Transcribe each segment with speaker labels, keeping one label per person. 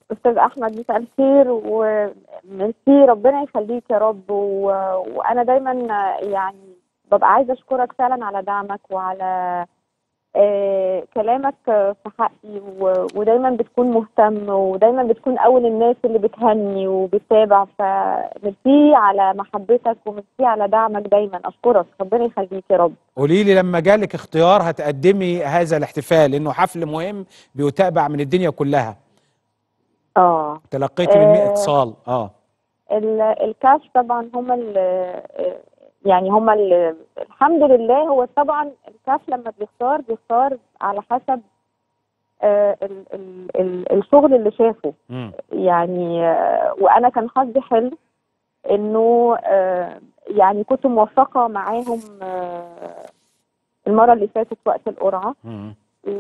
Speaker 1: استاذ احمد مساء الخير وميرسي ربنا يخليك يا رب و... وانا دايما يعني ببقى عايزه اشكرك فعلا على دعمك وعلى آه كلامك في حقي و... ودايما بتكون مهتم ودايما بتكون اول الناس اللي بتهني وبتتابع فميرسي على محبتك وميرسي على دعمك دايما اشكرك ربنا يخليك يا رب
Speaker 2: قولي لي لما جالك اختيار هتقدمي هذا الاحتفال لانه حفل مهم بيتابع من الدنيا كلها
Speaker 1: اه
Speaker 2: تلقيتي من 100
Speaker 1: آه.
Speaker 2: اتصال اه
Speaker 1: ال- الكاش طبعا هم ال يعني هم ال الحمد لله هو طبعا الكاش لما بيختار بيختار على حسب آه، ال- ال- ال- الشغل اللي شافه
Speaker 2: مم.
Speaker 1: يعني آه، وانا كان حظي حلو انه آه، يعني كنت موفقه معاهم آه، المره اللي فاتت وقت القرعه
Speaker 2: مم.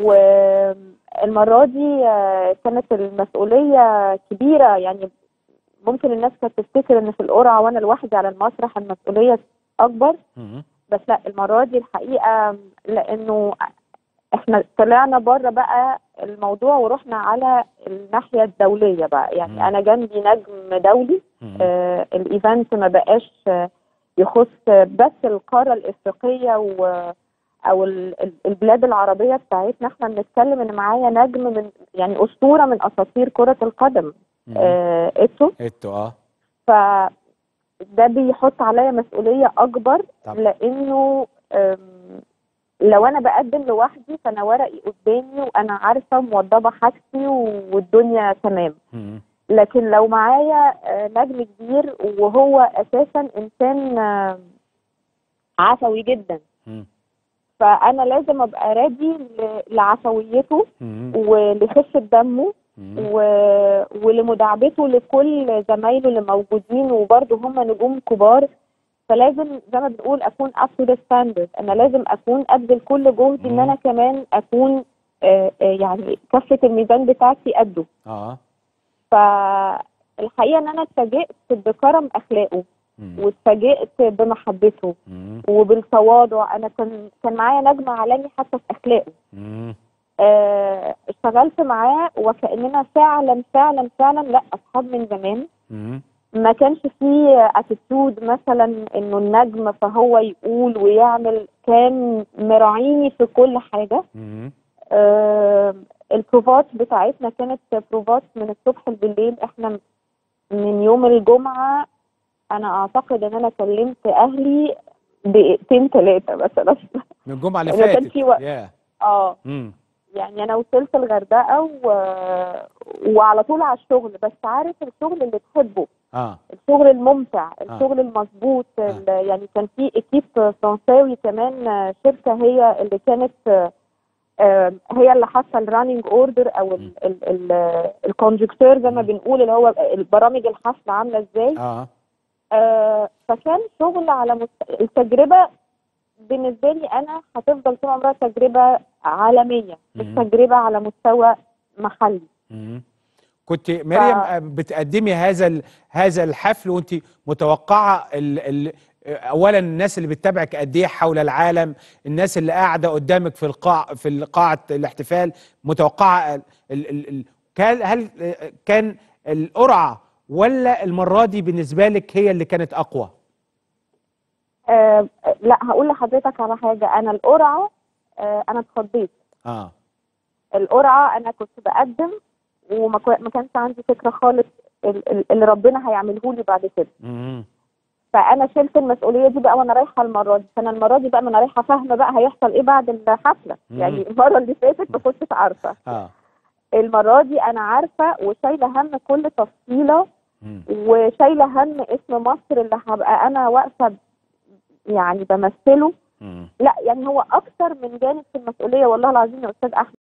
Speaker 1: والمرة دي آه، كانت المسؤولية كبيرة يعني ممكن الناس كانت تفتكر ان في القرعة وانا لوحدي على المسرح المسؤولية اكبر
Speaker 2: مم.
Speaker 1: بس لا المرة دي الحقيقة لانه احنا طلعنا بره بقى الموضوع ورحنا على الناحية الدولية بقى
Speaker 2: مم.
Speaker 1: يعني انا جنبي نجم دولي
Speaker 2: مم.
Speaker 1: آه الايفنت ما بقاش آه، يخص بس القاره الافريقيه و او ال- ال- البلاد العربيه بتاعتنا احنا بنتكلم ان معايا نجم من يعني اسطوره من اساطير كره القدم
Speaker 2: مم.
Speaker 1: آه اتو
Speaker 2: اتو اه
Speaker 1: ف ده بيحط عليا مسؤوليه اكبر
Speaker 2: طب.
Speaker 1: لانه آم، لو انا بقدم لوحدي فانا ورقي قدامي وانا عارفه موضبه حاجتي والدنيا تمام
Speaker 2: مم.
Speaker 1: لكن لو معايا آه، نجم كبير وهو اساسا انسان آه، عفوي جدا
Speaker 2: مم.
Speaker 1: فانا لازم ابقى رادي ل- لعفويته
Speaker 2: مم.
Speaker 1: ولخفه دمه
Speaker 2: مم.
Speaker 1: و... ولمداعبته لكل زمايله اللي موجودين وبرضه هم نجوم كبار فلازم زي ما بنقول اكون up to the standard انا لازم اكون ابذل كل جهدي ان
Speaker 2: مم.
Speaker 1: انا كمان اكون آه، آه، يعني كفه الميزان بتاعتي قده
Speaker 2: اه
Speaker 1: فالحقيقه ان انا اتفاجئت بكرم اخلاقه
Speaker 2: مم.
Speaker 1: واتفاجئت بمحبته
Speaker 2: مم.
Speaker 1: وبالتواضع انا كان كان معايا نجم عالمي حتى في اخلاقه
Speaker 2: مم.
Speaker 1: آه، اشتغلت معاه وكاننا فعلا فعلا فعلا لا اصحاب من زمان
Speaker 2: مم.
Speaker 1: ما كانش فيه اتيتيود مثلا انه النجم فهو يقول ويعمل كان مراعيني في كل حاجه
Speaker 2: مم.
Speaker 1: آه، البروفات بتاعتنا كانت بروفات من الصبح بالليل احنا من يوم الجمعة انا اعتقد ان انا كلمت اهلي دقيقتين ثلاثة مثلا
Speaker 2: من الجمعه اللي
Speaker 1: إذا كان
Speaker 2: فاتت
Speaker 1: في وقت.
Speaker 2: يا
Speaker 1: اه
Speaker 2: مم.
Speaker 1: يعني انا وصلت الغردقة و... وعلى طول على الشغل بس عارف الشغل اللي تحبه
Speaker 2: اه
Speaker 1: الشغل الممتع الشغل المظبوط ال- يعني كان في اكيب فرنساوي كمان آه، شركه هي اللي كانت آه، آه، هي اللي حاطه الراننج اوردر او الكونجكتور زي ما
Speaker 2: مم.
Speaker 1: بنقول اللي هو البرامج الحفله عامله ازاي
Speaker 2: اه
Speaker 1: آه، فكان شغل على مست... التجربه بالنسبه لي انا هتفضل طول عمرها تجربه عالميه مش
Speaker 2: مم.
Speaker 1: تجربه على مستوى محلي
Speaker 2: مم. كنت مريم آه، بتقدمي هذا ال- هذا الحفل وانت متوقعه ال ال اولا الناس اللي بتتابعك قد ايه حول العالم الناس اللي قاعده قدامك في القاع في قاعه الاحتفال متوقعه ال ال ال ال كان هل آه، كان القرعه ولا المره دي بالنسبه لك هي اللي كانت اقوى
Speaker 1: آه لا هقول لحضرتك على حاجه انا القرعه آه انا اتخضيت
Speaker 2: اه
Speaker 1: القرعه انا كنت بقدم وما كو- ما كانش عندي فكره خالص ال- ال- اللي ربنا هيعمله لي بعد كده
Speaker 2: مم.
Speaker 1: فانا شلت المسؤوليه دي بقى وانا رايحه المره دي فانا المره دي بقى ما انا رايحه فاهمه بقى هيحصل ايه بعد الحفله
Speaker 2: مم.
Speaker 1: يعني المره اللي فاتت ما كنتش عارفه
Speaker 2: اه
Speaker 1: المره دي انا عارفه وشايله هم كل تفصيله
Speaker 2: مم.
Speaker 1: وشايله هم اسم مصر اللي هبقى انا واقفه يعني بمثله
Speaker 2: مم.
Speaker 1: لا يعني هو اكتر من جانب في المسؤوليه والله العظيم يا استاذ احمد